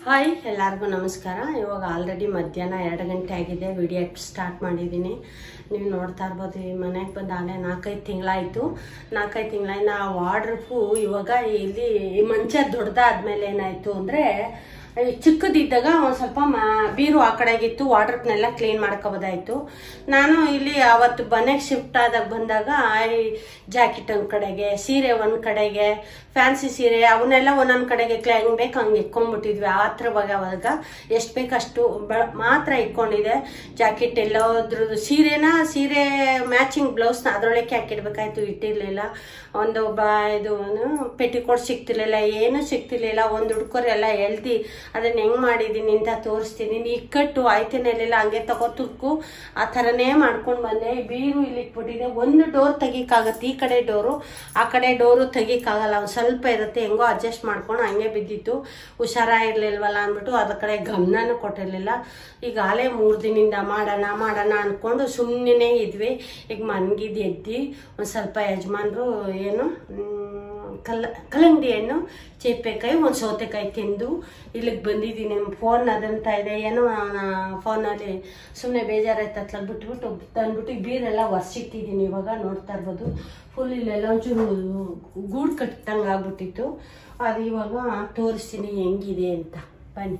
hi ಎಲ್ಲರಿಗೂ ನಮಸ್ಕಾರ ಇವಾಗ ಆಲ್ರೆಡಿ ಮಧ್ಯಾಹ್ನ ಎರಡು ಗಂಟೆ ಆಗಿದೆ ವಿಡಿಯೋ ಸ್ಟಾರ್ಟ್ ಮಾಡಿದ್ದೀನಿ ನೀವು ನೋಡ್ತಾ ಇರ್ಬೋದು ಈ ಮನೆಗೆ ಬಂದು ಆಲೆ ನಾಲ್ಕೈದು ತಿಂಗಳಾಯಿತು ನಾಲ್ಕೈದು ತಿಂಗಳಿನ ವಾರ್ಡ್ರಪ್ಪು ಇವಾಗ ಇಲ್ಲಿ ಈ ಮಂಚ ದೊಡ್ಡದಾದ್ಮೇಲೆ ಏನಾಯಿತು ಅಂದರೆ ಚಿಕ್ಕದಿದ್ದಾಗ ಒಂದು ಸ್ವಲ್ಪ ಮಾ ಬೀರು ಆ ಕಡೆಗಿತ್ತು ವಾಟರ್ನೆಲ್ಲ ಕ್ಲೀನ್ ಮಾಡ್ಕೋಬೋದಾಯಿತು ನಾನು ಇಲ್ಲಿ ಅವತ್ತು ಮನೆಗೆ ಶಿಫ್ಟ್ ಆದಾಗ ಬಂದಾಗ ಈ ಜಾಕೆಟ್ ಒಂದು ಕಡೆಗೆ ಸೀರೆ ಒಂದು ಕಡೆಗೆ ಫ್ಯಾನ್ಸಿ ಸೀರೆ ಅವನ್ನೆಲ್ಲ ಒಂದೊಂದು ಕಡೆಗೆ ಕ್ಲೇ ಹೆಂಗೆ ಬೇಕು ಹಂಗೆ ಇಟ್ಕೊಂಡ್ಬಿಟ್ಟಿದ್ವಿ ಆ ಥರವಾಗ ಅವಾಗ ಎಷ್ಟು ಬೇಕಷ್ಟು ಬ ಮಾತ್ರ ಇಟ್ಕೊಂಡಿದೆ ಜಾಕೆಟ್ ಎಲ್ಲೋದ್ರದ್ದು ಸೀರೆನ ಸೀರೆ ಮ್ಯಾಚಿಂಗ್ ಬ್ಲೌಸ್ನ ಅದರೊಳಗೆ ಹಾಕಿಡ್ಬೇಕಾಯ್ತು ಇಟ್ಟಿರಲಿಲ್ಲ ಒಂದು ಬ ಇದು ಪೆಟಿಕೋಟ್ ಸಿಗ್ತಿರ್ಲಿಲ್ಲ ಏನು ಸಿಗ್ತಿರ್ಲಿಲ್ಲ ಒಂದು ಹುಡ್ಕೋರು ಎಲ್ಲ ಎಳ್ದು ಅದನ್ನ ಹೆಂಗ್ ಮಾಡಿದೀನಿ ಅಂತ ತೋರಿಸ್ತೀನಿ ಇಕ್ಕಟ್ಟು ಆಯ್ತೇನಿಲ್ಲ ಹಂಗೆ ತಗೋ ತುಕ್ಕು ಆ ಥರನೇ ಮಾಡ್ಕೊಂಡು ಬಂದೆ ಬೀರು ಇಲ್ಲಿ ಇಟ್ಬಿಟ್ಟಿದೆ ಒಂದು ಡೋರ್ ತೆಗಿಕಾಗತ್ತೆ ಈ ಕಡೆ ಡೋರು ಆ ಕಡೆ ಡೋರು ತೆಗಿಕಾಗಲ್ಲ ಒಂದು ಸ್ವಲ್ಪ ಇರುತ್ತೆ ಹೆಂಗೋ ಅಡ್ಜಸ್ಟ್ ಮಾಡ್ಕೊಂಡು ಹಂಗೆ ಬಿದ್ದಿತ್ತು ಹುಷಾರಾಗಿರ್ಲಿಲ್ವಲ್ಲ ಅಂದ್ಬಿಟ್ಟು ಅದ್ರ ಕಡೆ ಗಮನನೂ ಕೊಟ್ಟಿರ್ಲಿಲ್ಲ ಈಗ ಆಲೇ ಮೂರು ದಿನದಿಂದ ಮಾಡೋಣ ಮಾಡೋಣ ಅಂದ್ಕೊಂಡು ಸುಮ್ಮನೆ ಇದ್ವಿ ಈಗ ಮನ್ಗಿದ್ದು ಎದ್ದು ಒಂದು ಸ್ವಲ್ಪ ಯಜಮಾನ್ರು ಏನು ಮ್, ಕಲ್ಲ ಕಲ್ಲಂಗಡಿ ಹಣ್ಣು ಚೇಪೆಕಾಯಿ ಒಂದು ಸೌತೆಕಾಯಿ ತಿಂದು ಇಲ್ಲಿಗೆ ಬಂದಿದ್ದೀನಿ ಫೋನ್ ಅದಂತ ಇದೆ ಏನೋ ಫೋನಲ್ಲಿ ಸುಮ್ಮನೆ ಬೇಜಾರಾಯ್ತು ಅತ್ಲ ಬಿಟ್ಬಿಟ್ಟು ತಂದ್ಬಿಟ್ಟು ಈ ಬೀರೆಲ್ಲ ಒರ್ಸಿಟ್ಟಿದ್ದೀನಿ ಇವಾಗ ನೋಡ್ತಾ ಇರ್ಬೋದು ಫುಲ್ ಇಲ್ಲೆಲ್ಲ ಒಂಚೂರು ಗೂಡು ಕಟ್ಟಂಗೆ ಆಗ್ಬಿಟ್ಟಿತ್ತು ಅದು ಇವಾಗ ತೋರಿಸ್ತೀನಿ ಹೆಂಗಿದೆ ಅಂತ ಬನ್ನಿ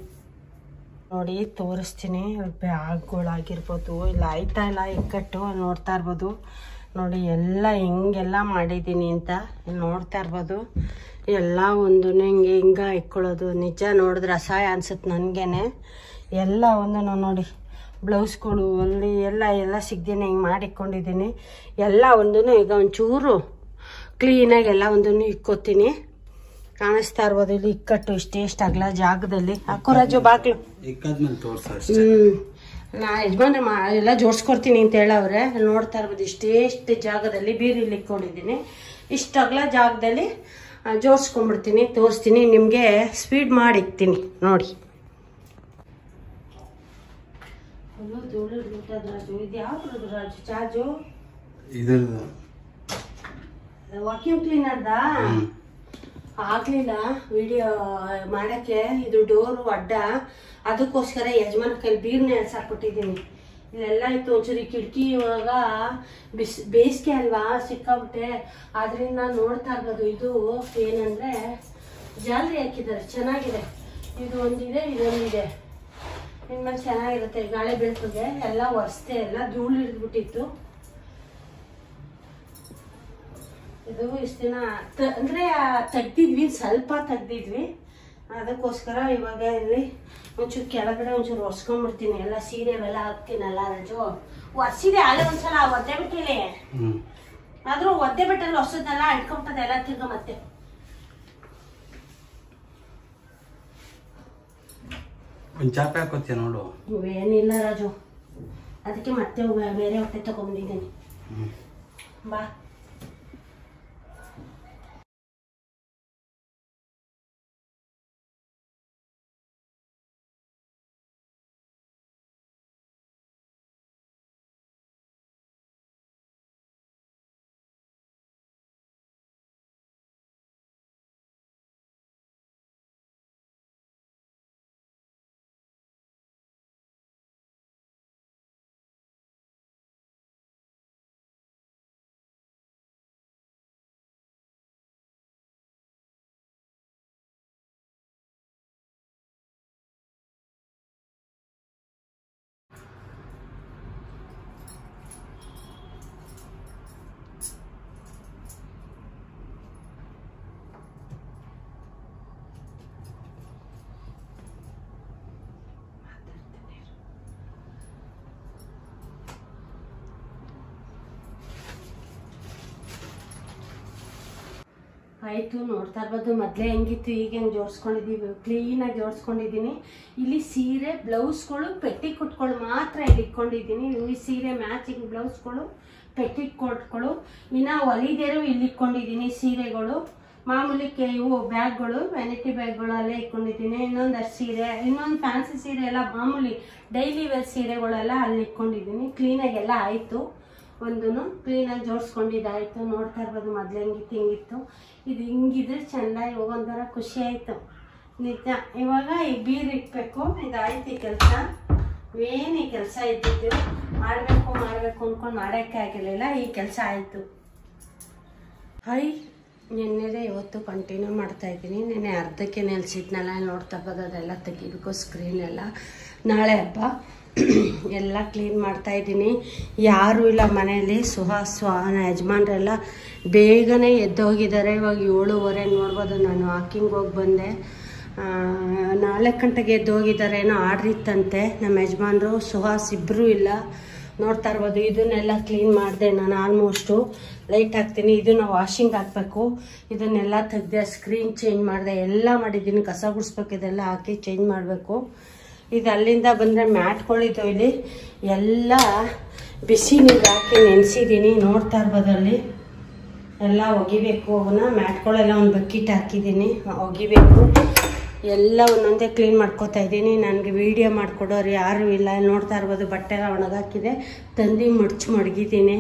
ನೋಡಿ ತೋರಿಸ್ತೀನಿ ಬ್ಯಾಗ್ಗಳಾಗಿರ್ಬೋದು ಇಲ್ಲ ಆಯ್ತಾ ಇಲ್ಲ ಇಕ್ಕಟ್ಟು ನೋಡ್ತಾ ಇರ್ಬೋದು ನೋಡಿ ಎಲ್ಲ ಹೆಂಗೆಲ್ಲ ಮಾಡಿದ್ದೀನಿ ಅಂತ ಇಲ್ಲಿ ನೋಡ್ತಾ ಇರ್ಬೋದು ಎಲ್ಲ ಒಂದು ಹಿಂಗೆ ಹಿಂಗೆ ಇಕ್ಕೊಳ್ಳೋದು ನಿಜ ನೋಡಿದ್ರೆ ಅಸಹಾಯ ಅನ್ಸುತ್ತೆ ನನಗೇನೆ ಎಲ್ಲ ಒಂದು ನೋಡಿ ಬ್ಲೌಸ್ಗಳು ಅಲ್ಲಿ ಎಲ್ಲ ಎಲ್ಲ ಸಿಗ್ದೇನೆ ಹಿಂಗೆ ಮಾಡಿಕೊಂಡಿದ್ದೀನಿ ಎಲ್ಲ ಒಂದು ಈಗ ಒಂಚೂರು ಕ್ಲೀನಾಗಿ ಎಲ್ಲ ಒಂದನ್ನು ಇಕ್ಕೋತೀನಿ ಕಾಣಿಸ್ತಾ ಇರ್ಬೋದು ಇಲ್ಲಿ ಇಕ್ಕಟ್ಟು ಇಷ್ಟೇ ಇಷ್ಟ ಆಗಲ್ಲ ಜಾಗದಲ್ಲಿ ಹಾಕೋ ರಾಜು ಬಾಗ್ಲು ಇಕ್ಕಾದ್ಮೇಲೆ ತೋರ್ಸ ಹ್ಮ್ ನಾ ಯಜಮಾನ್ರೆ ಮಾ ಎಲ್ಲ ಜೋಡಿಸ್ಕೊಡ್ತೀನಿ ಅಂತ ಹೇಳವ್ರೆ ನೋಡ್ತಾ ಇರ್ಬೋದು ಇಷ್ಟೇ ಇಷ್ಟು ಜಾಗದಲ್ಲಿ ಬೀರಿಲಿ ಇಟ್ಕೊಂಡಿದ್ದೀನಿ ಇಷ್ಟು ಅಗಲ ಜಾಗದಲ್ಲಿ ಆ, ಜೋಡಿಸ್ಕೊಂಡ್ಬಿಡ್ತೀನಿ ತೋರಿಸ್ತೀನಿ ನಿಮಗೆ ಸ್ಪೀಡ್ ಮಾಡಿ ಇಕ್ತೀನಿ ನೋಡಿ ಅಯ್ಯೋ, ಧೂಳು ಬಿಟ್ಟದ್ ರಾಜು ಇದು ಯಾವ್ದು ರಾಜು ಚಾರ್ಜು ಇದ್ರದ್ದು ವಾಕ್ಯೂಮ್ ಕ್ಲೀನರ್ದಾ ಆಗ್ಲಿಲ್ಲ ವಿಡಿಯೋ ಮಾಡಕ್ಕೆ ಇದು ಡೋರು ಅಡ್ಡ ಅದಕ್ಕೋಸ್ಕರ ಯಜಮಾನ ಕೈಲಿ ಬೀರ್ನೆ ಎಳ್ಸಾಕ್ಬಿಟ್ಟಿದ್ದೀನಿ ಇಲ್ಲೆಲ್ಲ ಇತ್ತು ಒಂಚೂರು ಈ ಕಿಟಕಿ ಇವಾಗ ಬಿಸ್ ಬೇಸಿಗೆ ಅಲ್ವಾ ಸಿಕ್ಕಾಬಿಟ್ಟೆ ಆದ್ರಿಂದ ನೋಡ್ತಾ ಇರ್ಬೋದು ಇದು ಏನಂದ್ರೆ ಜಾಲರಿ ಹಾಕಿದ್ದಾರೆ ಚೆನ್ನಾಗಿದೆ ಇದು ಒಂದಿದೆ ಇದೊಂದಿದೆ ಇನ್ಮೇಲೆ ಚೆನ್ನಾಗಿರುತ್ತೆ ಗಾಳಿ ಬೆಳಕಿಗೆ ಎಲ್ಲ ಒರೆಸ್ದೆ ಎಲ್ಲ ಧೂಳು ಹಿಡಿದ್ಬಿಟ್ಟಿತ್ತು ಇದು ಇಷ್ಟು ದಿನ ತ- ಅಂದ್ರೆ ಆ ತೆಗ್ದಿದ್ವಿ ಸ್ವಲ್ಪ ತೆಗ್ದಿದ್ವಿ ಅದಕ್ಕೋಸ್ಕರ ಇವಾಗ ಇಲ್ಲಿ ಒಂಚೂರು ಕೆಳಗಡೆ ಒಂಚೂರು ಒರ್ಸ್ಕೊಂಡ್ಬಿಡ್ತೀನಿ ಎಲ್ಲ ಸೀರೆ ಅವೆಲ್ಲ ಹಾಕ್ತೀನಲ್ಲ ರಾಜು ಒರ್ಸಿದೆ ಅಲ್ಲೇ ಒಂದ್ಸಲ ಒದ್ದೆ ಬಿಟ್ಟಿಲಿ ಹ್ಮ್ ಆದ್ರೂ ಒದ್ದೆ ಬಿಟ್ಟಲ್ಲಿ ಹೊಸದೆಲ್ಲ ಇಟ್ಕೊಂಬಿಟ್ಟದೆ ಎಲ್ಲ ತಿರ್ಗ ಮತ್ತೆ ಒಂದ್ ಚಾಪೆ ಹಾಕೋತೀಯ ನೋಡು ಏನಿಲ್ಲ ರಾಜು ಅದಕ್ಕೆ ಮತ್ತೆ ಬೇ- ಬೇರೆ ಹೊಟ್ಟೆ ತಗೊಂಡಿದ್ದೀನಿ ಹ್ಮ್ ಬಾ ಆಯಿತು ನೋಡ್ತಾ ಇರ್ಬೋದು ಮೊದಲೇ ಹೆಂಗಿತ್ತು ಈಗ ಹೆಂಗೆ ಜೋಡಿಸ್ಕೊಂಡಿದ್ದೀವಿ ಕ್ಲೀನಾಗಿ ಜೋಡಿಸ್ಕೊಂಡಿದ್ದೀನಿ ಇಲ್ಲಿ ಸೀರೆ ಬ್ಲೌಸ್ಗಳು ಪೆಟ್ಟಿಕೊಟ್ಗಳು ಮಾತ್ರ ಇಲ್ಲಿ ಇಟ್ಕೊಂಡಿದ್ದೀನಿ ಈ ಸೀರೆ ಮ್ಯಾಚಿಂಗ್ ಬ್ಲೌಸ್ಗಳು ಪೆಟ್ಟಿಕೊಟ್ಗಳು ಇನ್ನು ಹೊಲಿದೇರು ಇಲ್ಲಿ ಇಟ್ಕೊಂಡಿದ್ದೀನಿ ಸೀರೆಗಳು ಮಾಮೂಲಿ ಕೆ ಇವು ಬ್ಯಾಗ್ಗಳು ವ್ಯಾನಿಟಿ ಬ್ಯಾಗ್ಗಳು ಅಲ್ಲೇ ಇಟ್ಕೊಂಡಿದ್ದೀನಿ ಇನ್ನೊಂದಷ್ಟು ಸೀರೆ ಇನ್ನೊಂದು ಫ್ಯಾನ್ಸಿ ಸೀರೆ ಎಲ್ಲ ಮಾಮೂಲಿ ಡೈಲಿ ವೇರ್ ಸೀರೆಗಳೆಲ್ಲ ಅಲ್ಲಿ ಇಟ್ಕೊಂಡಿದ್ದೀನಿ ಕ್ಲೀನಾಗಿ ಎಲ್ಲ ಆಯಿತು ಒಂದೂ ಕ್ಲೀನಾಗಿ ಜೋಡಿಸ್ಕೊಂಡಿದ್ದಾಯ್ತು ನೋಡ್ತಾ ಇರ್ಬೋದು ಮೊದಲು ಹೆಂಗಿತ್ತು ಹಿಂಗಿತ್ತು ಇದು ಹಿಂಗಿದ್ರೆ ಚೆಂದ ಇವಾಗ ಒಂಥರ ಖುಷಿ ಆಯಿತು ನಿಜ ಇವಾಗ ಈ ಬೀರ್ ಇಟ್ಬೇಕು ಇದಾಯ್ತು ಈ ಕೆಲಸ ಏನು ಈ ಕೆಲಸ ಇದ್ದಿದ್ದು ಮಾಡಬೇಕು ಮಾಡಬೇಕು ಅಂದ್ಕೊಂಡು ಮಾಡೋಕ್ಕೆ ಆಗಿರಲಿಲ್ಲ ಈ ಕೆಲಸ ಆಯಿತು ಹೈ ನಿನ್ನೆದೆ ಇವತ್ತು ಕಂಟಿನ್ಯೂ ಮಾಡ್ತಾ ಇದ್ದೀನಿ ನೆನ್ನೆ ಅರ್ಧಕ್ಕೆ ನಿಲ್ಸಿದ್ನಲ್ಲ ನೋಡ್ತಾ ಇರ್ಬೋದು ಅದೆಲ್ಲ ತೆಗಿಬೇಕು ಸ್ಕ್ರೀನ್ ಎಲ್ಲ ನಾಳೆ ಹಬ್ಬ ಎಲ್ಲ ಕ್ಲೀನ್ ಮಾಡ್ತಾ ಇದ್ದೀನಿ ಯಾರೂ ಇಲ್ಲ ಮನೆಯಲ್ಲಿ ಸುಹಾಸ್ ನನ್ನ ಯಜಮಾನ್ರೆಲ್ಲ ಬೇಗನೆ ಎದ್ದೋಗಿದ್ದಾರೆ ಇವಾಗ ಏಳುವರೆ ನೋಡ್ಬೋದು ನಾನು ವಾಕಿಂಗ್ ಹೋಗಿ ಬಂದೆ ಆ, ನಾಲ್ಕು ಗಂಟೆಗೆ ಎದ್ದೋಗಿದ್ದಾರೆ ಏನೋ ಆರ್ಡ್ರ್ ಇತ್ತಂತೆ ನಮ್ಮ ಯಜಮಾನ್ರು ಸುಹಾಸ್ ಇಬ್ಬರೂ ಇಲ್ಲ ನೋಡ್ತಾ ಇರ್ಬೋದು ಇದನ್ನೆಲ್ಲ ಕ್ಲೀನ್ ಮಾಡಿದೆ ನಾನು ಆಲ್ಮೋಸ್ಟು ಲೈಟ್ ಹಾಕ್ತೀನಿ ಇದನ್ನ ವಾಷಿಂಗ್ ಹಾಕಬೇಕು ಇದನ್ನೆಲ್ಲ ತೆಗ್ದೆ ಸ್ಕ್ರೀನ್ ಚೇಂಜ್ ಮಾಡಿದೆ ಎಲ್ಲ ಮಾಡಿದ್ದೀನಿ ಕಸ ಗುಡಿಸ್ಬೇಕು ಇದೆಲ್ಲ ಹಾಕಿ ಚೇಂಜ್ ಮಾಡಬೇಕು ಇದು ಅಲ್ಲಿಂದ ಬಂದರೆ ಮ್ಯಾಟ್ಗಳಿದ್ದು ಇಲ್ಲಿ ಎಲ್ಲ ಬಿಸಿ ನೀರು ಹಾಕಿ ನೆನೆಸಿದ್ದೀನಿ ನೋಡ್ತಾ ಇರ್ಬೋದು ಅಲ್ಲಿ ಎಲ್ಲ ಒಗಿಬೇಕು ಅವನ್ನ ಮ್ಯಾಟ್ಗಳೆಲ್ಲ ಒಂದು ಬಕೆಟ್ ಹಾಕಿದ್ದೀನಿ ಒಗಿಬೇಕು ಎಲ್ಲ ಒಂದೊಂದೇ ಕ್ಲೀನ್ ಮಾಡ್ಕೊತಾ ಇದ್ದೀನಿ ನನಗೆ ವೀಡಿಯೋ ಮಾಡಿಕೊಡೋರು ಯಾರೂ ಇಲ್ಲ ಇಲ್ಲಿ ನೋಡ್ತಾ ಇರ್ಬೋದು ಬಟ್ಟೆ ಎಲ್ಲ ಒಣಗಾಕಿದೆ ತಂದು ಮಡ್ಚಿ ಮಡಗಿದ್ದೀನಿ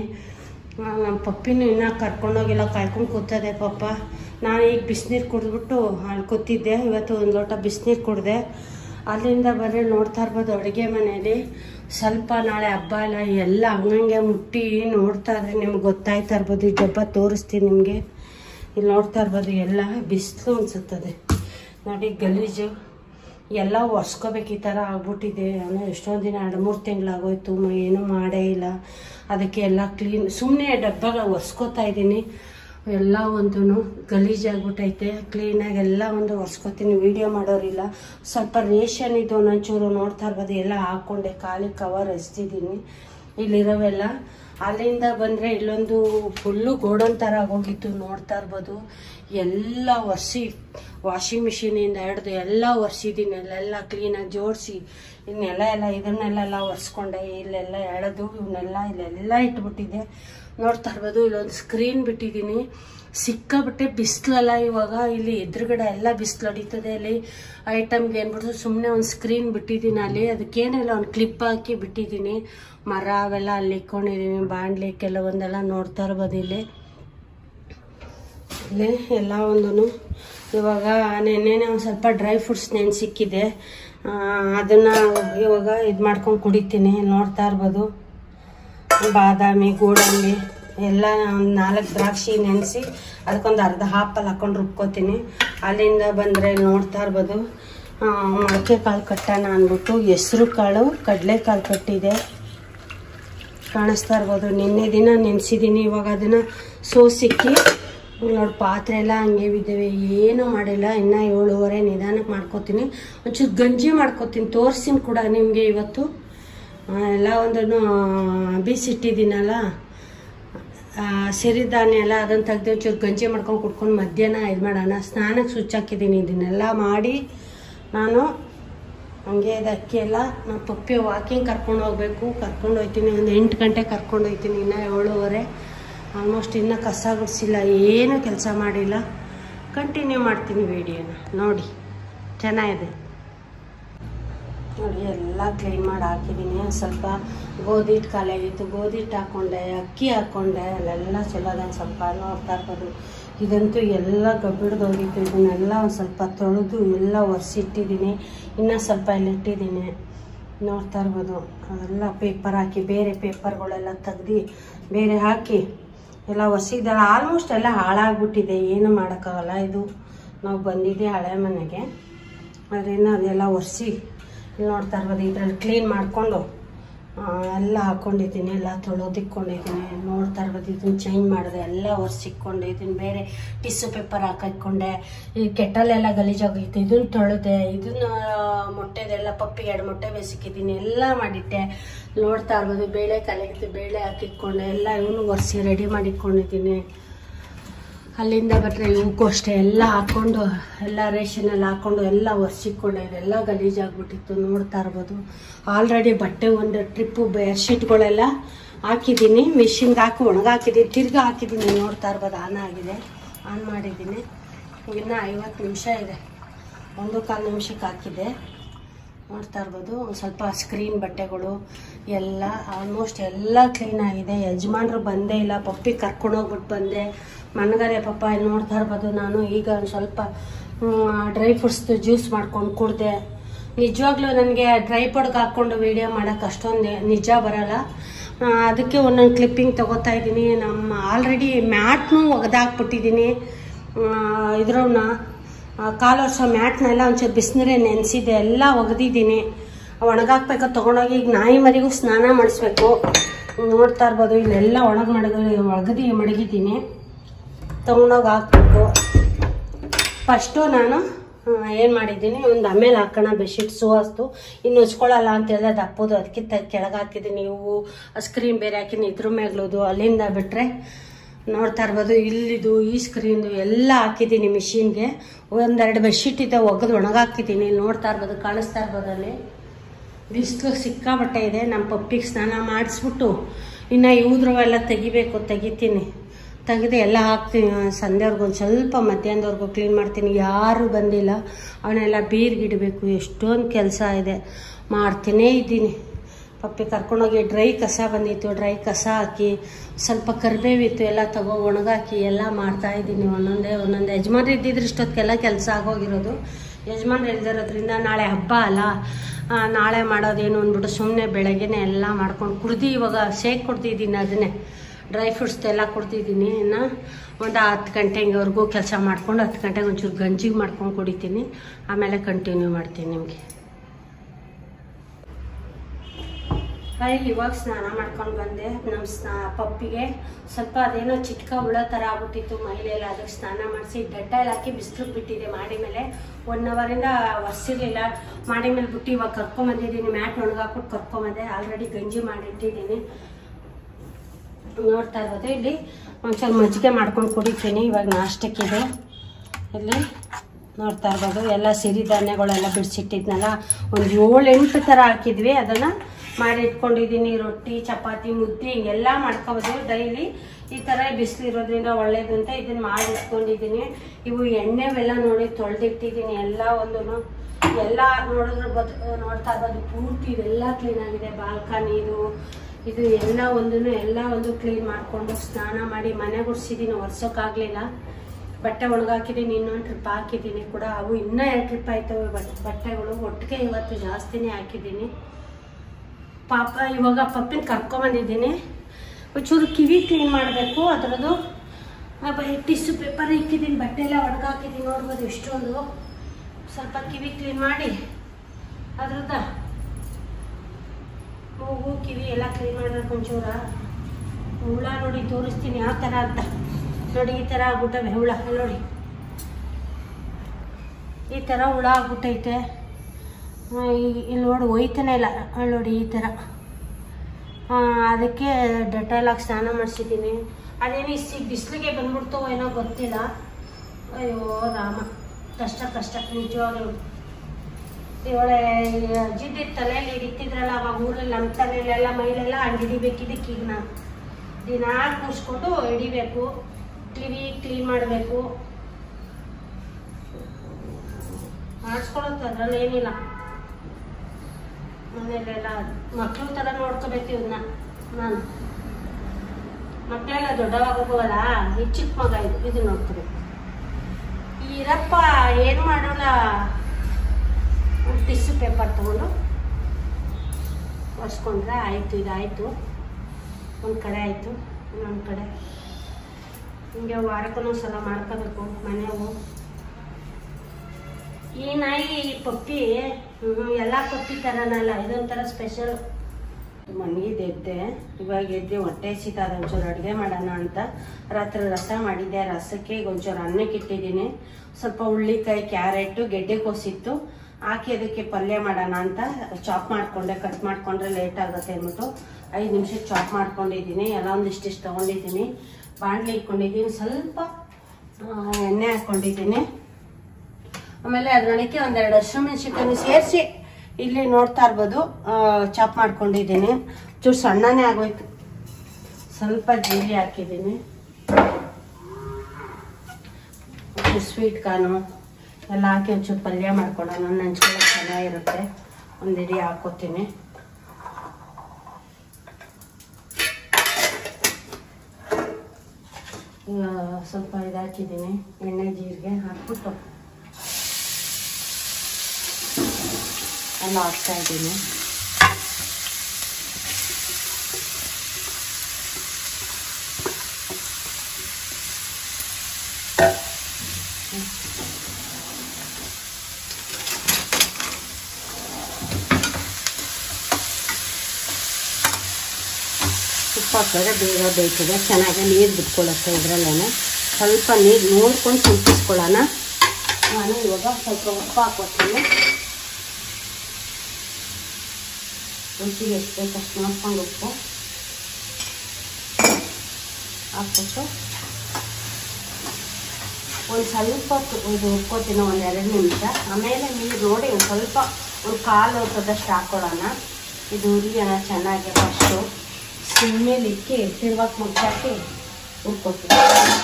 ನಮ್ಮ ಪಪ್ಪಿನೂ ಇನ್ನೂ ಕರ್ಕೊಂಡೋಗಿಲ್ಲ ಕಾಯ್ಕೊಂಡು ಕೂತದೆ ಪಾಪ ನಾನು ಈಗ ಬಿಸಿನೀರು ಕುಡಿದ್ಬಿಟ್ಟು ಅಲ್ಲಿ ಕೂತಿದ್ದೆ ಇವತ್ತು ಒಂದು ಲೋಟ ಬಿಸಿನೀರು ಕುಡಿದೆ ಅಲ್ಲಿಂದ ಬರೀ ನೋಡ್ತಾ ಇರ್ಬೋದು ಅಡುಗೆ ಮನೇಲಿ ಸ್ವಲ್ಪ ನಾಳೆ ಹಬ್ಬ ಎಲ್ಲ ಎಲ್ಲ ಹಂಗಂಗೆ ಮುಟ್ಟಿ ನೋಡ್ತಾ ಇದ್ರೆ ನಿಮ್ಗೆ ಗೊತ್ತಾಯ್ತಾ ಇರ್ಬೋದು ಈ ಡಬ್ಬ ತೋರಿಸ್ತೀನಿ ನಿಮಗೆ ಇಲ್ಲಿ ನೋಡ್ತಾ ಇರ್ಬೋದು ಎಲ್ಲ ಬಿಸಿಲು ಅನ್ಸುತ್ತದೆ ನೋಡಿ ಗಲೀಜು ಎಲ್ಲ ಒರೆಸ್ಕೋಬೇಕು ಈ ಥರ ಆಗ್ಬಿಟ್ಟಿದೆ ಅವನು ಎಷ್ಟೊಂದು ದಿನ ಎರಡು ಮೂರು ತಿಂಗಳಾಗೋಯ್ತು ಮ- ಏನೂ ಮಾಡೇ ಇಲ್ಲ ಅದಕ್ಕೆ ಎಲ್ಲ ಕ್ಲೀನ್ ಸುಮ್ಮನೆ ಡಬ್ಬ ಒರೆಸ್ಕೋತಾ ಇದ್ದೀನಿ ಎಲ್ಲ ಒಂದು ಗಲೀಜಾಗ್ಬಿಟ್ಟೈತೆ ಕ್ಲೀನಾಗಿ ಎಲ್ಲ ಒಂದು ಒರೆಸ್ಕೊತೀನಿ ವೀಡಿಯೋ ಮಾಡೋರಿಲ್ಲ ಸ್ವಲ್ಪ ರೇಷನ್ ಇದು ಒಂಚೂರು ನೋಡ್ತಾ ಇರ್ಬೋದು ಎಲ್ಲ ಹಾಕ್ಕೊಂಡೆ ಖಾಲಿ ಕವರ್ ಎಸ್ತಿದ್ದೀನಿ ಇಲ್ಲಿರೋವೆಲ್ಲ ಅಲ್ಲಿಂದ ಬಂದರೆ ಇಲ್ಲೊಂದು ಫುಲ್ಲು ಗೋಡನ್ ಥರ ಆಗೋಗಿತ್ತು ನೋಡ್ತಾ ಇರ್ಬೋದು ಎಲ್ಲ ಒರೆಸಿ ವಾಷಿಂಗ್ ಮಿಷಿನಿಂದ ಹಿಡ್ದು ಎಲ್ಲ ಒರೆಸಿದ್ದೀನಿ ಅಲ್ಲೆಲ್ಲ ಕ್ಲೀನಾಗಿ ಜೋಡಿಸಿ ಇನ್ನೆಲ್ಲ ಎಲ್ಲ ಇದನ್ನೆಲ್ಲ ಒರೆಸ್ಕೊಂಡೆ ಇಲ್ಲೆಲ್ಲ ಎಳೆದು ಇವನ್ನೆಲ್ಲ ಇಲ್ಲೆಲ್ಲ ಇಟ್ಬಿಟ್ಟಿದ್ದೆ ನೋಡ್ತಾ ಇರ್ಬೋದು ಇಲ್ಲೊಂದು ಸ್ಕ್ರೀನ್ ಬಿಟ್ಟಿದ್ದೀನಿ ಸಿಕ್ಕಾಬಿಟ್ಟೆ ಬಿಸಿಲಲ್ಲ ಇವಾಗ ಇಲ್ಲಿ ಎದುರುಗಡೆ ಎಲ್ಲ ಬಿಸಿಲು ಹೊಡಿತದೆ ಅಲ್ಲಿ ಐಟಮ್ಗೆ ಏನ್ಬಿಟ್ಟು ಸುಮ್ಮನೆ ಒಂದು ಸ್ಕ್ರೀನ್ ಬಿಟ್ಟಿದ್ದೀನಿ ಅಲ್ಲಿ ಅದಕ್ಕೇನಿಲ್ಲ ಒಂದು ಕ್ಲಿಪ್ ಹಾಕಿ ಬಿಟ್ಟಿದ್ದೀನಿ ಮರ ಅವೆಲ್ಲ ಅಲ್ಲಿ ಇಟ್ಕೊಂಡಿದ್ದೀನಿ ಬಾಂಡ್ಲಿ ಕೆಲವೊಂದೆಲ್ಲ ನೋಡ್ತಾ ಇರ್ಬೋದು ಇಲ್ಲಿ ಇಲ್ಲೇ ಎಲ್ಲ ಒಂದೂ ಇವಾಗ ನೆನ್ನೆನೆ ಒಂದು ಸ್ವಲ್ಪ ಡ್ರೈ ಫ್ರೂಟ್ಸ್ ನೆನೆಸಿಕ್ಕಿದೆ ಅದನ್ನು ಇವಾಗ ಇದು ಮಾಡ್ಕೊಂಡು ಕುಡಿತೀನಿ ನೋಡ್ತಾ ಇರ್ಬೋದು ಬಾದಾಮಿ ಗೋಡಂಬಿ ಎಲ್ಲ ಒಂದು ನಾಲ್ಕು ದ್ರಾಕ್ಷಿ ನೆನೆಸಿ ಅದಕ್ಕೊಂದು ಅರ್ಧ ಹಾಪಲ್ಲಿ ಹಾಕೊಂಡು ರುಬ್ಕೋತೀನಿ ಅಲ್ಲಿಂದ ಬಂದರೆ ನೋಡ್ತಾ ಇರ್ಬೋದು ಆ, ಮೊಳಕೆ ಕಾಳು ಕಟ್ಟೋಣ ಅಂದ್ಬಿಟ್ಟು ಹೆಸ್ರು ಕಾಳು ಕಡಲೆಕಾಳು ಕಟ್ಟಿದೆ ಕಾಣಿಸ್ತಾ ಇರ್ಬೋದು ನಿನ್ನೆ ದಿನ ನೆನೆಸಿದ್ದೀನಿ ಇವಾಗ ಅದನ್ನು ಸೋಸಿಕ್ಕಿ ನೋಡಿ ಪಾತ್ರೆ ಎಲ್ಲ ಹಂಗೆ ಬಿದ್ದಾವೆ ಏನೂ ಮಾಡಿಲ್ಲ ಇನ್ನು ಏಳುವರೆ ನಿಧಾನಕ್ಕೆ ಮಾಡ್ಕೋತೀನಿ ಒಂಚೂರು ಗಂಜಿ ಮಾಡ್ಕೋತೀನಿ ತೋರಿಸ್ತೀನಿ ಕೂಡ ನಿಮಗೆ ಇವತ್ತು ಆ, ಎಲ್ಲ ಒಂದನ್ನು ಬೀಸಿಟ್ಟಿದ್ದೀನಲ್ಲ ಆ, ಸಿರಿಧಾನ್ಯ ಎಲ್ಲ ಅದನ್ನು ತೆಗ್ದು ಒಂಚೂರು ಗಂಜಿ ಮಾಡ್ಕೊಂಡು ಕುಡ್ಕೊಂಡು ಮಧ್ಯಾಹ್ನ ಇದು ಮಾಡೋಣ ಸ್ನಾನಕ್ಕೆ ಸ್ವಿಚ್ ಹಾಕಿದ್ದೀನಿ ಇದನ್ನೆಲ್ಲ ಮಾಡಿ ನಾನು ಹಂಗೆ ಇದು ಅಕ್ಕಿ ಎಲ್ಲ ನಮ್ಮ ಪಪ್ಪಿ ವಾಕಿಂಗ್ ಕರ್ಕೊಂಡು ಹೋಗ್ಬೇಕು ಕರ್ಕೊಂಡು ಹೋಗ್ತೀನಿ ಒಂದು ಎಂಟು ಗಂಟೆ ಕರ್ಕೊಂಡು ಹೋಗ್ತೀನಿ ಇನ್ನೂ ಏಳುವರೆ ಆಲ್ಮೋಸ್ಟ್ ಇನ್ನೂ ಕಸ ಗುಡಿಸಿಲ್ಲ ಏನೂ ಕೆಲಸ ಮಾಡಿಲ್ಲ ಕಂಟಿನ್ಯೂ ಮಾಡ್ತೀನಿ ವಿಡಿಯೋನ ನೋಡಿ ಚೆನ್ನಾಗಿದೆ ನೋಡಿ ಎಲ್ಲ ಕ್ಲೀನ್ ಮಾಡಿ ಹಾಕಿದ್ದೀನಿ ಒಂದ್ ಸ್ವಲ್ಪ ಗೋಧಿ ಹಿಟ್ಟು ಖಾಲಿ ಆಗಿತ್ತು ಗೋಧಿ ಹಿಟ್ಟು ಹಾಕ್ಕೊಂಡೆ ಅಕ್ಕಿ ಹಾಕ್ಕೊಂಡೆ ಅಲ್ಲೆಲ್ಲ ಚೆಲ್ಲೋದಂಗೆ ಸ್ವಲ್ಪ ನೋಡ್ತಾ ಇರ್ಬೋದು ಇದಂತೂ ಎಲ್ಲ ಗಬ್ಬಿಡ್ದು ಹೋಗಿತ್ತು ಇದನ್ನೆಲ್ಲ ಒಂದು ಸ್ವಲ್ಪ ತೊಳೆದು ಎಲ್ಲ ಒರೆಸಿಟ್ಟಿದ್ದೀನಿ ಇನ್ನೂ ಸ್ವಲ್ಪ ಇಲ್ಲಿ ಇಟ್ಟಿದ್ದೀನಿ ನೋಡ್ತಾ ಇರ್ಬೋದು ಅವೆಲ್ಲ ಪೇಪರ್ ಹಾಕಿ ಬೇರೆ ಪೇಪರ್ಗಳೆಲ್ಲ ತೆಗ್ದು ಬೇರೆ ಹಾಕಿ ಎಲ್ಲ ಒರೆಸಿದ್ದೆಲ್ಲ ಆಲ್ಮೋಸ್ಟ್ ಎಲ್ಲ ಹಾಳಾಗ್ಬಿಟ್ಟಿದೆ ಏನು ಮಾಡೋಕ್ಕಾಗಲ್ಲ ಇದು ನಾವು ಬಂದಿದ್ದೆ ಹಳೆ ಮನೆಗೆ ಅದರಿಂದ ಅದೆಲ್ಲ ಒರೆಸಿ ಇಲ್ಲಿ ನೋಡ್ತಾ ಇರ್ಬೋದು ಇದ್ರಲ್ಲಿ ಕ್ಲೀನ್ ಮಾಡಿಕೊಂಡು ಎಲ್ಲ ಹಾಕ್ಕೊಂಡಿದ್ದೀನಿ ಎಲ್ಲ ತೊಳೆದಿಕ್ಕೊಂಡಿದ್ದೀನಿ ನೋಡ್ತಾ ಇರ್ಬೋದು ಇದನ್ನ ಚೇಂಜ್ ಮಾಡಿದೆ ಎಲ್ಲ ಒರೆಸಿಕ್ಕೊಂಡಿದ್ದೀನಿ ಬೇರೆ ಟಿಶ್ಯೂ ಪೇಪರ್ ಹಾಕಿಕೊಂಡೆ ಈ ಕೆಟ್ಟಲೆಲ್ಲ ಗಲೀಜಾಗಿತ್ತು ಇದನ್ನ ತೊಳೆದೆ ಇದನ್ನ ಮೊಟ್ಟೆದೆಲ್ಲ ಪಪ್ಪಿಗೆ ಎರಡು ಮೊಟ್ಟೆ ಬೇಯಿಸಿಕ್ಕಿದ್ದೀನಿ ಎಲ್ಲ ಮಾಡಿಟ್ಟೆ ನೋಡ್ತಾ ಇರ್ಬೋದು ಬೇಳೆ ಕಲೆಗಿತ್ತು ಬೇಳೆ ಹಾಕಿಟ್ಕೊಂಡೆ ಎಲ್ಲ ಇವನು ಒರೆಸಿ ರೆಡಿ ಮಾಡಿಟ್ಕೊಂಡಿದ್ದೀನಿ ಅಲ್ಲಿಂದ ಬಂದರೆ ಇವಕ್ಕೂ ಅಷ್ಟೇ ಎಲ್ಲ ಹಾಕ್ಕೊಂಡು ಎಲ್ಲ ರೇಷನಲ್ಲಿ ಹಾಕ್ಕೊಂಡು ಎಲ್ಲ ಒರೆಸಿಕೊಂಡು ಇದೆಲ್ಲ ಗಲೀಜಾಗ್ಬಿಟ್ಟಿತ್ತು ನೋಡ್ತಾ ಇರ್ಬೋದು ಆಲ್ರೆಡಿ ಬಟ್ಟೆ ಒಂದು ಟ್ರಿಪ್ಪು ಬೆಡ್ಶೀಟ್ಗಳೆಲ್ಲ ಹಾಕಿದ್ದೀನಿ ಮಿಷಿನ್ಗೆ ಹಾಕಿ ಒಣಗಾಕಿದ್ದೀನಿ ತಿರ್ಗಾ ಹಾಕಿದ್ದೀನಿ ನೋಡ್ತಾ ಇರ್ಬೋದು ಆನ್ ಆಗಿದೆ ಆನ್ ಮಾಡಿದ್ದೀನಿ ಇನ್ನು ಐವತ್ತು ನಿಮಿಷ ಇದೆ ಒಂದು ಕಾಲು ನಿಮಿಷಕ್ಕೆ ಹಾಕಿದೆ ನೋಡ್ತಾ ಇರ್ಬೋದು ಒಂದು ಸ್ವಲ್ಪ ಸ್ಕ್ರೀನ್ ಬಟ್ಟೆಗಳು ಎಲ್ಲ ಆಲ್ಮೋಸ್ಟ್ ಎಲ್ಲ ಕ್ಲೀನ್ ಆಗಿದೆ ಯಜಮಾನ್ರು ಬಂದೇ ಇಲ್ಲ ಪಪ್ಪಿ ಕರ್ಕೊಂಡು ಹೋಗ್ಬಿಟ್ಟು ಬಂದೆ ಮನಗರೆ ಪಾಪ ಇಲ್ಲಿ ನೋಡ್ತಾ ಇರ್ಬೋದು ನಾನು ಈಗ ಒಂದು ಸ್ವಲ್ಪ ಡ್ರೈ ಫ್ರೂಟ್ಸ್ದು ಜ್ಯೂಸ್ ಮಾಡ್ಕೊಂಡು ಕುಡ್ದೆ ನಿಜವಾಗ್ಲೂ ನನಗೆ ಡ್ರೈ ಪೌಡ್ಗೆ ಹಾಕ್ಕೊಂಡು ವೀಡಿಯೋ ಮಾಡೋಕೆ ಅಷ್ಟೊಂದು ನಿಜ ಬರಲ್ಲ ಆ, ಅದಕ್ಕೆ ಒಂದೊಂದು ಕ್ಲಿಪ್ಪಿಂಗ್ ತಗೋತಾ ಇದ್ದೀನಿ ನಮ್ಮ ಆಲ್ರೆಡಿ ಮ್ಯಾಟ್ನು ಒಗೆದಾಕ್ಬಿಟ್ಟಿದ್ದೀನಿ ಇದ್ರವನ್ನ ಕಾಲು ವರ್ಷ ಮ್ಯಾಟ್ನೆಲ್ಲ ಒಂಚೂರು ಬಿಸಿನೀರೇ ನೆನೆಸಿದ್ದೆ ಎಲ್ಲ ಒಗೆದಿದ್ದೀನಿ ಒಣಗಾಕ್ಬೇಕು ತೊಗೊಂಡೋಗಿ ಈಗ ನಾಯಿ ಮರಿಗೂ ಸ್ನಾನ ಮಾಡಿಸ್ಬೇಕು ನೋಡ್ತಾ ಇರ್ಬೋದು ಇಲ್ಲೆಲ್ಲ ಒಣಗಿ ಮಡಗಿ ಒಗದಿ ಮಡಗಿದ್ದೀನಿ ತೊಗೊಂಡೋಗಿ ಹಾಕ್ಬೇಕು ಫಸ್ಟು ನಾನು ಏನು ಮಾಡಿದ್ದೀನಿ ಒಂದು ಆಮೇಲೆ ಹಾಕೋಣ ಬೆಡ್ಶೀಟ್ ಸುವಾಸ್ತು ಇನ್ನು ಉಜ್ಕೊಳ್ಳಲ್ಲ ಅಂತ ಹೇಳಿದ್ರೆ ದಪ್ಪೋದು ಅದಕ್ಕೆ ತ ಕೆಳಗೆ ಹಾಕಿದ್ದೀನಿ ಇವು ಸ್ಕ್ರೀನ್ ಬೇರೆ ಹಾಕಿನಿ ಇದ್ರ ಮೇಗ್ಲೋದು ಅಲ್ಲಿಂದ ಬಿಟ್ಟರೆ ನೋಡ್ತಾ ಇರ್ಬೋದು ಇಲ್ಲಿದು ಈ ಸ್ಕ್ರೀನ್ದು ಎಲ್ಲ ಹಾಕಿದ್ದೀನಿ ಮಿಷಿನ್ಗೆ ಒಂದೆರಡು ಬೆಡ್ಶೀಟ್ ಇದೆ ಒಗೆದು ಒಣಗಾಕಿದ್ದೀನಿ ನೋಡ್ತಾ ಇರ್ಬೋದು ಕಾಣಿಸ್ತಾ ಇರ್ಬೋದು ಅಲ್ಲಿ ಬಿಸಿಲು ಸಿಕ್ಕಾಬಟ್ಟೆ ಇದೆ ನಮ್ಮ ಪಪ್ಪಿಗೆ ಸ್ನಾನ ಮಾಡಿಸ್ಬಿಟ್ಟು ಇನ್ನು ಇವುದ್ರವೆಲ್ಲ ತೆಗಿಬೇಕು ತೆಗಿತೀನಿ ತೆಗೆದು ಎಲ್ಲ ಹಾಕ್ತೀನಿ ಸಂಜೆವರೆಗೂ ಒಂದು ಸ್ವಲ್ಪ ಮಧ್ಯಾಹ್ನದವರೆಗೂ ಕ್ಲೀನ್ ಮಾಡ್ತೀನಿ ಯಾರೂ ಬಂದಿಲ್ಲ ಅವನ್ನೆಲ್ಲ ಬೀರ್ಗಿಡಬೇಕು ಎಷ್ಟೊಂದು ಕೆಲಸ ಇದೆ ಮಾಡ್ತಾನೇ ಇದ್ದೀನಿ ಪಪ್ಪಿ ಕರ್ಕೊಂಡೋಗಿ ಡ್ರೈ ಕಸ ಬಂದಿತ್ತು ಡ್ರೈ ಕಸ ಹಾಕಿ ಸ್ವಲ್ಪ ಕರಿಬೇವಿತ್ತು ಎಲ್ಲ ತಗೋ ಒಣಗಾಕಿ ಎಲ್ಲ ಮಾಡ್ತಾ ಇದ್ದೀನಿ ಒಂದೊಂದೇ ಒಂದೊಂದು ಯಜಮಾನ್ರು ಇದ್ದಿದ್ರೆ ಇಷ್ಟೊತ್ತಿಗೆಲ್ಲ ಕೆಲಸ ಆಗೋಗಿರೋದು ಯಜಮಾನ್ರು ಇಲ್ದಿರೋದ್ರಿಂದ ನಾಳೆ ಹಬ್ಬ ಅಲ್ಲ ಆ, ನಾಳೆ ಮಾಡೋದೇನು ಅಂದ್ಬಿಟ್ಟು ಸುಮ್ಮನೆ ಬೆಳಗ್ಗೆನೆ ಎಲ್ಲ ಮಾಡ್ಕೊಂಡು ಕುಡ್ದು ಇವಾಗ ಶೇಕ್ ಕೊಡ್ತಿದ್ದೀನಿ ಅದನ್ನೇ ಡ್ರೈ ಫ್ರೂಟ್ಸ್ ಎಲ್ಲ ಕೊಡ್ತಿದ್ದೀನಿ ಇನ್ನು ಒಂದು ಹತ್ತು ಗಂಟೆವರೆಗೂ ಕೆಲಸ ಮಾಡ್ಕೊಂಡು ಹತ್ತು ಗಂಟೆಗೆ ಒಂಚೂರು ಗಂಜಿಗೆ ಮಾಡ್ಕೊಂಡು ಕುಡಿತೀನಿ ಆಮೇಲೆ ಕಂಟಿನ್ಯೂ ಮಾಡ್ತೀನಿ ನಿಮಗೆ ಹಾಯ್ ಇವಾಗ ಸ್ನಾನ ಮಾಡ್ಕೊಂಡು ಬಂದೆ ನಮ್ಮ ಸ್ನಾ ಪಪ್ಪಿಗೆ ಸ್ವಲ್ಪ ಅದೇನೋ ಚಿಟ್ಕ ಹುಳ ಥರ ಆಗ್ಬಿಟ್ಟಿತ್ತು ಮೈಲೆಲ್ಲ ಅದಕ್ಕೆ ಸ್ನಾನ ಮಾಡಿಸಿ ಡಟ್ಟೆಲ್ಲ ಹಾಕಿ ಬಿಸಿಲು ಬಿಟ್ಟಿದೆ ಮಾಡಿ ಮೇಲೆ ಒನ್ ಅವರಿಂದ ಒರೆಸಿರ್ಲಿಲ್ಲ ಮಾಡಿ ಮೇಲೆ ಬಿಟ್ಟು ಇವಾಗ ಕರ್ಕೊಂಬಂದಿದ್ದೀನಿ ಮ್ಯಾಟ್ ಒಣಗಾಕ್ಬಿಟ್ಟು ಕರ್ಕೊಂಬಂದೆ ಆಲ್ರೆಡಿ ಗಂಜಿ ಮಾಡಿಟ್ಟಿದ್ದೀನಿ ನೋಡ್ತಾ ಇರ್ಬೋದು ಇಲ್ಲಿ ಒಂದ್ಸಲ ಮಜ್ಜಿಗೆ ಮಾಡ್ಕೊಂಡು ಕುಡಿತೀನಿ ಇವಾಗ ನಾಷ್ಟಕ್ಕಿದೆ ಇಲ್ಲಿ ನೋಡ್ತಾ ಇರ್ಬೋದು ಎಲ್ಲ ಸಿರಿಧಾನ್ಯಗಳೆಲ್ಲ ಬಿಡಿಸಿಟ್ಟಿದ್ನಲ್ಲ ಒಂದು ಏಳು ಎಂಟು ಥರ ಹಾಕಿದ್ವಿ ಅದನ್ನು ಮಾಡಿ ಇಟ್ಕೊಂಡಿದ್ದೀನಿ ರೊಟ್ಟಿ ಚಪಾತಿ ಮುದ್ದೆ ಹಿಂಗೆಲ್ಲ ಮಾಡ್ಕೋಬೋದು ಡೈಲಿ ಈ ಥರ ಬಿಸಿಲು ಇರೋದ್ರಿಂದ ಒಳ್ಳೇದು ಅಂತ ಇದನ್ನ ಮಾಡಿ ಇಟ್ಕೊಂಡಿದ್ದೀನಿ ಇವು ಎಣ್ಣೆವೆಲ್ಲ ನೋಡಿ ತೊಳೆದಿಟ್ಟಿದ್ದೀನಿ ಎಲ್ಲ ಒಂದು ಎಲ್ಲ ನೋಡಿದ್ರೆ ಬದ್ ನೋಡ್ತಾ ಇರ್ಬೋದು ಪೂರ್ತಿ ಇವೆಲ್ಲ ಕ್ಲೀನ್ ಆಗಿದೆ ಬಾಲ್ಕನಿ ಇದು ಇದು ಎಲ್ಲ ಒಂದನ್ನು ಎಲ್ಲ ಒಂದು ಕ್ಲೀನ್ ಮಾಡಿಕೊಂಡು ಸ್ನಾನ ಮಾಡಿ ಮನೆ ಗುಡ್ಸಿದ್ದೀನಿ ಒರ್ಸೋಕ್ಕಾಗಲಿಲ್ಲ ಬಟ್ಟೆ ಒಣಗಾಕಿದ್ದೀನಿ ಇನ್ನೊಂದು ಟ್ರಿಪ್ ಹಾಕಿದ್ದೀನಿ ಕೂಡ ಅವು ಇನ್ನೂ ಎರಡು ಟ್ರಿಪ್ ಆಯ್ತವೆ ಬಟ್ ಬಟ್ಟೆಗಳು ಒಟ್ಟಿಗೆ ಇವತ್ತು ಜಾಸ್ತಿನೇ ಹಾಕಿದ್ದೀನಿ ಪಾಪ ಇವಾಗ ಪಪ್ಪಿನ ಕರ್ಕೊಂಬಂದಿದ್ದೀನಿ ಒಂಚೂರು ಕಿವಿ ಕ್ಲೀನ್ ಮಾಡಬೇಕು ಅದರದ್ದು ಟಿಶ್ಯೂ ಪೇಪರ್ ಇಕ್ಕಿದ್ದೀನಿ ಬಟ್ಟೆ ಎಲ್ಲ ಒಣಗಾಕಿದ್ದೀನಿ ನೋಡ್ಬೋದು ಎಷ್ಟೊಂದು ಸ್ವಲ್ಪ ಕಿವಿ ಕ್ಲೀನ್ ಮಾಡಿ ಅದ್ರದ್ದು ಮೂಗು ಕಿವಿ ಎಲ್ಲ ಕ್ಲೀನ್ ಮಾಡಬೇಕು ಒಂಚೂರ ಹುಳ ನೋಡಿ ತೋರಿಸ್ತೀನಿ ಯಾವ ಥರ ಅಂತ ನೋಡಿ ಈ ಥರ ಆಗ್ಬಿಟ್ಟವೆ ಹುಳ ಅಲ್ಲಿ ನೋಡಿ ಈ ಥರ ಹುಳ ಆಗ್ಬಿಟ್ಟೈತೆ ಆ, ಈ- ಇಲ್ಲಿ ನೋಡಿ ಒಯ್ತಾನೆ ಇಲ್ಲ ಅಲ್ಲಿ ನೋಡಿ ಈ ಥರ ಆ, ಅದಕ್ಕೆ ಡೆಟಾಲ್ ಹಾಕಿ ಸ್ನಾನ ಮಾಡಿಸಿದ್ದೀನಿ ಅದೇನು ಇಷ್ಟು ಬಿಸಿಲಿಗೆ ಬಂದ್ಬಿಡ್ತೋ ಏನೋ ಗೊತ್ತಿಲ್ಲ ಅಯ್ಯೋ ರಾಮ ಕಷ್ಟ ಕಷ್ಟ ನಿಜವಾಗ್ಲೂ ಇವಳೆ ಅಜ್ಜಿದ್ದ ತಲೆಯಲ್ಲಿ ಹಿಡಿತಿದ್ರಲ್ಲ ಅವಾಗ ಊರಲ್ಲಿ ನಮ್ಮ ತಲೆಯಲ್ಲೆಲ್ಲ ಮೈಲೆಲ್ಲ ಹಂಗೆ ಹಿಡಿಬೇಕಿದ್ದಕ್ಕೆ ಈಗ ನಾನು ದಿನ ಕೂರಿಸ್ಕೊಂಡು ಹಿಡಿಬೇಕು ಕಿವಿ ಕ್ಲೀನ್ ಮಾಡಬೇಕು ಮಾಡಿಸ್ಕೊಳತ್ತೆ ಅದ್ರಲ್ಲಿ ಏನಿಲ್ಲ ಮನೆಯಲ್ಲೆಲ್ಲ ಮಕ್ಳು ಥರ ನೋಡ್ಕೋಬೇಕು ಇವನ್ನ ನಾನು ಮಕ್ಕಳೆಲ್ಲ ದೊಡ್ಡವಾಗೋಗೋವಲ್ಲ ಈ ಚಿಕ್ಕ ಮಗ ಇದು ಇದು ನೋಡ್ಕೋಬೇಕು ಈರಪ್ಪ ಏನು ಮಾಡೋಲ್ಲ ಒಂದು ಟಿಶ್ಯೂ ಪೇಪರ್ ತಗೊಂಡು ಒರೆಸ್ಕೊಂಡ್ರೆ ಆಯಿತು ಇದಾಯಿತು ಒಂದು ಕಡೆ ಆಯಿತು ಇನ್ನೊಂದು ಕಡೆ ಹಿಂಗೆ ವಾರಕ್ಕೂ ಸಲ ಮಾಡ್ಕೋಬೇಕು ಮನೆವು ಈ ನಾಯಿ ಈ ಪಪ್ಪಿ ಹ್ಮ್, ಎಲ್ಲ ಪಪ್ಪಿ ಥರನಲ್ಲ ಇದೊಂಥರ ಸ್ಪೆಷಲ್ ಮನಗಿದ್ದು ಎದ್ದೆ ಇವಾಗ ಎದ್ದೆ ಹೊಟ್ಟೆ ಹಸಿತಾದ ಒಂಚೂರು ಅಡುಗೆ ಮಾಡೋಣ ಅಂತ ರಾತ್ರಿ ರಸ ಮಾಡಿದ್ದೆ ರಸಕ್ಕೆ ಈಗ ಒಂಚೂರು ಅನ್ನಕ್ಕೆ ಇಟ್ಟಿದ್ದೀನಿ ಸ್ವಲ್ಪ ಹುಳ್ಳಿಕಾಯಿ ಕ್ಯಾರೆಟು ಗೆಡ್ಡೆ ಕೋಸಿತ್ತು ಹಾಕಿ ಅದಕ್ಕೆ ಪಲ್ಯ ಮಾಡೋಣ ಅಂತ ಚಾಪ್ ಮಾಡಿಕೊಂಡೆ ಕಟ್ ಮಾಡಿಕೊಂಡ್ರೆ ಲೇಟ್ ಆಗುತ್ತೆ ಅಂದ್ಬಿಟ್ಟು ಐದು ನಿಮಿಷಕ್ಕೆ ಚಾಪ್ ಮಾಡ್ಕೊಂಡಿದ್ದೀನಿ ಎಲ್ಲ ಒಂದಿಷ್ಟಿಷ್ಟು ತೊಗೊಂಡಿದ್ದೀನಿ ಬಾಣಲೆ ಇಟ್ಕೊಂಡಿದ್ದೀನಿ ಸ್ವಲ್ಪ ಆ, ಎಣ್ಣೆ ಹಾಕ್ಕೊಂಡಿದ್ದೀನಿ ಆಮೇಲೆ ಅದರೊಳಗೆ ಒಂದೆರಡು ಹಸಿಮೆಣಸಿನ್ಕಾಯಿ ಸೇರಿಸಿ ಇಲ್ಲಿ ನೋಡ್ತಾ ಇರ್ಬೋದು ಚಾಪ್ ಮಾಡ್ಕೊಂಡಿದ್ದೀನಿ ಚೂರು ಸಣ್ಣನೇ ಆಗೋಯ್ತು ಸ್ವಲ್ಪ ಜೀರಿಗೆ ಹಾಕಿದ್ದೀನಿ ಸ್ವೀಟ್ ಕಾರ್ನು ಎಲ್ಲ ಹಾಕಿ ಒಂಚೂರು ಪಲ್ಯ ಮಾಡ್ಕೊಳೋಣ ನೆಂಚ್ಕೊಳ್ಳೋಕೆ ಚೆನ್ನಾಗಿರುತ್ತೆ ಒಂದು ಇಡೀ ಹಾಕೋತೀನಿ ಈಗ ಸ್ವಲ್ಪ ಇದು ಹಾಕಿದ್ದೀನಿ ಎಣ್ಣೆ ಜೀರಿಗೆ ಹಾಕ್ಬಿಟ್ಟು ಎಲ್ಲ ಹಾಕ್ತಾ ಇದ್ದೀನಿ ಉಪ್ಪು ಹಾಕಿದ್ರೆ ಬೇಗ ಬೇಯ್ತದೆ ಚೆನ್ನಾಗಿ ನೀರು ಬಿಟ್ಕೊಳ್ಳುತ್ತೆ ಇದರಲ್ಲೇ ಸ್ವಲ್ಪ ನೀರು ನೋಡ್ಕೊಂಡು ಸಿಂಪಿಸ್ಕೊಳ್ಳೋಣ ನಾನು ಇವಾಗ ಸ್ವಲ್ಪ ಉಪ್ಪು ಹಾಕೋತೀನಿ ರುಚಿಗೆ ಎಷ್ಟು ಬೇಕು ಅಷ್ಟು ನೋಡ್ಕೊಂಡು ಉಪ್ಪು ಹಾಕ್ಬಿಟ್ಟು ಒಂದು ಸ್ವಲ್ಪ ಹೊತ್ತು ಇದು ಉಕ್ಕೋತೀನಿ ಒಂದು ಎರಡು ನಿಮಿಷ ಆಮೇಲೆ ನೀರು ನೋಡಿ ಒಂದು ಸ್ವಲ್ಪ ಒಂದು ಕಾಲು ಹೊತ್ತದಷ್ಟು ಹಾಕ್ಕೊಳ್ಳೋಣ ಇದು ಉರಿಯೋಣ ಚೆನ್ನಾಗಿ ಫಸ್ಟು ಸಿಮ್ಮೇಲೆ ಇಕ್ಕಿ ತಿರ್ವಾಕ್ ಮುಚ್ಚಾಕಿ ಉಕ್ಕೋತೀನಿ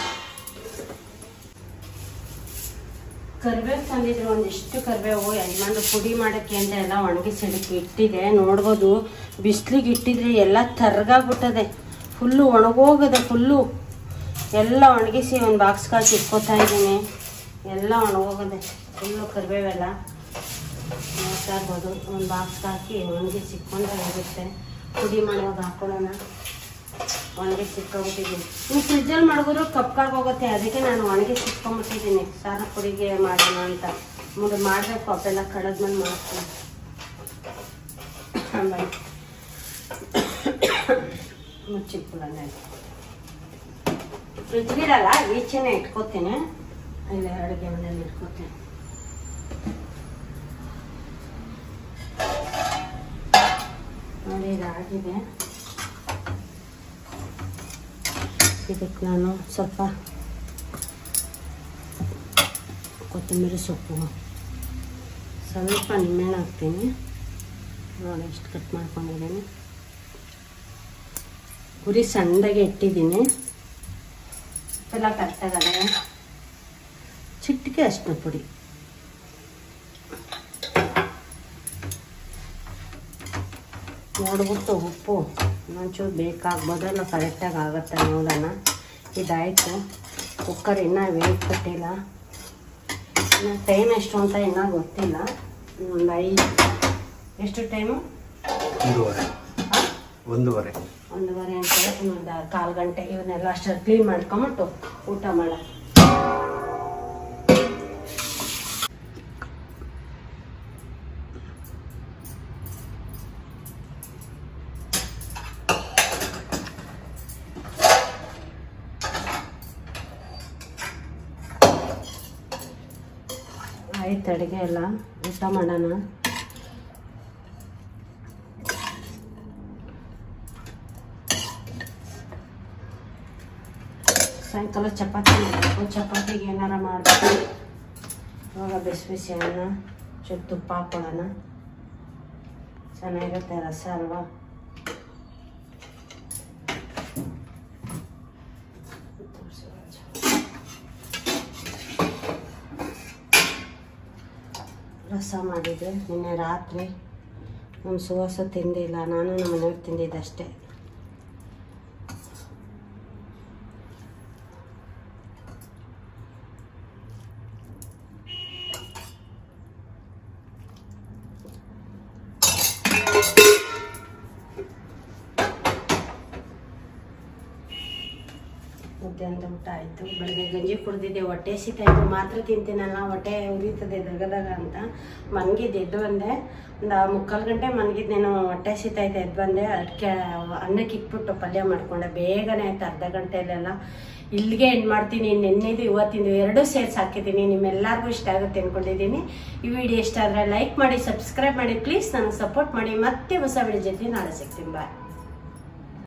ಕರಿಬೇವು ತಂದಿದ್ರು ಒಂದಿಷ್ಟು ಕರಿಬೇವು ಯಜಮಾನ್ರು ಪುಡಿ ಮಾಡೋಕ್ಕೆ ಅಂತ ಎಲ್ಲ ಒಣಗಿಸಿ ಅದಕ್ಕೆ ಇಟ್ಟಿದೆ ನೋಡ್ಬೋದು ಬಿಸಿಲಿಗೆ ಇಟ್ಟಿದ್ರೆ ಎಲ್ಲ ತರ್ಗಾಗ್ಬಿಟ್ಟದೆ ಫುಲ್ಲು ಒಣಗೋಗದೆ ಫುಲ್ಲು ಎಲ್ಲ ಒಣಗಿಸಿ ಒಂದು ಬಾಕ್ಸ್ ಕಾಲ್ಸಿ ಇಟ್ಕೋತಾ ಇದ್ದೀನಿ ಎಲ್ಲ ಒಣಗೋಗದೆ ಫುಲ್ಲು ಕರಿಬೇವೆಲ್ಲ ನೋಡ್ತಾ ಇರ್ಬೋದು ಒಂದು ಬಾಕ್ಸ್ ಹಾಕಿ ಒಣಗಿಸಿ ಇಟ್ಕೊಂಡ್ರೆ ಇರುತ್ತೆ ಪುಡಿ ಮಾಡುವಾಗ ಹಾಕೊಳ್ಳೋಣ ಒಣಗಿಸಿ ಇಟ್ಕೊಂಬಿಟ್ಟಿದ್ದೀನಿ ನೀವು ಫ್ರಿಜ್ಜಲ್ಲಿ ಮಾಡಿದ್ರು ಕಪ್ಕಾಗಿ ಹೋಗುತ್ತೆ ಅದಕ್ಕೆ ನಾನು ಒಣಗಿಸಿ ಇಟ್ಕೊಂಬಿಟ್ಟಿದ್ದೀನಿ ಸಾರ ಪುಡಿಗೆ ಮಾಡೋಣ ಅಂತ ಮುಂದೆ ಮಾಡಬೇಕು ಅವೆಲ್ಲ ಕಳೆದ್ಮೇಲೆ ಮಾಡ್ತೀನಿ ಆಮೇಲೆ ಮುಚ್ಚಿಟ್ಕೊಳ್ಳೋಣ ಫ್ರಿಜ್ಗಿರಲ್ಲ ಈಚೆನೆ ಇಟ್ಕೋತೀನಿ ಇಲ್ಲಿ ಅಡುಗೆ ಮನೇಲಿ ಇಟ್ಕೋತೀನಿ ನೋಡಿ ಇದಾಗಿದೆ ಇದಕ್ಕೆ ನಾನು ಸ್ವಲ್ಪ ಕೊತ್ತಂಬರಿ ಸೊಪ್ಪು ಸ್ವಲ್ಪ ನಿಂಬೆಹಣ್ಣು ಹಾಕ್ತೀನಿ ನೋಡಿ ಎಷ್ಟು ಕಟ್ ಮಾಡ್ಕೊಂಡಿದ್ದೀನಿ ಉರಿ ಸಣ್ಣದಾಗೆ ಇಟ್ಟಿದ್ದೀನಿ ಎಲ್ಲ ಕರೆಕ್ಟಾಗದೆ ಚಿಟಿಕೆ ಅಷ್ಟು ಪುಡಿ ನೋಡ್ಬಿಟ್ಟು ಉಪ್ಪು ಒಂಚೂರು ಬೇಕಾಗ್ಬೋದಲ್ಲ ಕರೆಕ್ಟಾಗಿ ಆಗುತ್ತೆ ನೋಡೋಣ ಇದಾಯಿತು ಕುಕ್ಕರ್ ಇನ್ನೂ ವೇಟ್ ಕೊಟ್ಟಿಲ್ಲ ಇನ್ನು ಟೈಮ್ ಎಷ್ಟು ಅಂತ ಇನ್ನೂ ಗೊತ್ತಿಲ್ಲ ಒಂದು ಐದು ಎಷ್ಟು ಟೈಮು ಒಂದೂವರೆ ಒಂದೂವರೆ ಒಂದೂವರೆ ಗಂಟೆ ಒಂದು ಕಾಲು ಗಂಟೆ ಇವನ್ನೆಲ್ಲ ಅಷ್ಟರಲ್ಲಿ ಕ್ಲೀನ್ ಮಾಡ್ಕೊಂಬಿಟ್ಟು ಊಟ ಮಾಡ ಆಯ್ತು ಅಡುಗೆ ಎಲ್ಲ ಊಟ ಮಾಡೋಣ ಸಾಯಂಕಾಲ ಚಪಾತಿ ಮಾಡಬೇಕು ಚಪಾತಿಗೆ ಏನಾರ ಮಾಡಬೇಕು ಇವಾಗ ಬಿಸಿ ಬಿಸಿ ಅನ್ನ ಚೂರು ತುಪ್ಪ ಹಾಕೊಳ್ಳೋಣ ಚೆನ್ನಾಗಿರುತ್ತೆ ರಸ ಅಲ್ವಾ ರಸ ಮಾಡಿದ್ದೆ ನಿನ್ನೆ ರಾತ್ರಿ ನಮ್ಮ ಸುವಾಸ ತಿಂದಿಲ್ಲ ನಾನು ನಮ್ಮ ಮನೆಯವ್ರು ತಿಂದಿದ್ದಷ್ಟೇ ಮಧ್ಯಾಹ್ನದ ಊಟ ಆಯಿತು ಬೆಳಗ್ಗೆ ಗಂಜಿ ಕುಡ್ದಿದ್ದೆ ಹೊಟ್ಟೆ ಸಿತಾಯಿತು ಮಾತ್ರ ತಿಂತೀನಲ್ಲ ಹೊಟ್ಟೆ ಉರಿತದೆ ದಗದಾಗ ಅಂತ ಮನ್ಗಿದ್ದು ಎದ್ದು ಬಂದೆ ಒಂದು ಮುಕ್ಕಾಲು ಗಂಟೆ ಮನ್ಗಿದ್ದು ಹೊಟ್ಟೆ ಸಿತಾಯ್ತು ಎದ್ದು ಬಂದೆ ಅದಕ್ಕೆ ಅನ್ನಕ್ಕೆ ಇಟ್ಬಿಟ್ಟು ಪಲ್ಯ ಮಾಡ್ಕೊಂಡೆ ಬೇಗನೆ ಆಯ್ತು ಅರ್ಧ ಗಂಟೆಯಲ್ಲೆಲ್ಲ ಇಲ್ಲಿಗೆ ಎಂಡ್ ಮಾಡ್ತೀನಿ ನಿನ್ನೆದು ಇವತ್ತಿಂದು ಎರಡೂ ಸೇರ್ಸಿ ಹಾಕಿದ್ದೀನಿ ನಿಮ್ಮೆಲ್ಲರಿಗೂ ಇಷ್ಟ ಆಗುತ್ತೆ ಅಂದ್ಕೊಂಡಿದ್ದೀನಿ ಈ ವಿಡಿಯೋ ಇಷ್ಟ ಆದರೆ ಲೈಕ್ ಮಾಡಿ ಸಬ್ಸ್ಕ್ರೈಬ್ ಮಾಡಿ ಪ್ಲೀಸ್ ನನಗೆ ಸಪೋರ್ಟ್ ಮಾಡಿ ಮತ್ತೆ ಹೊಸ ವಿಡಿಯೋ ಜೊತೆ ನಾಳೆ ಸಿಗ್ತೀನಿ ಬಾಯ್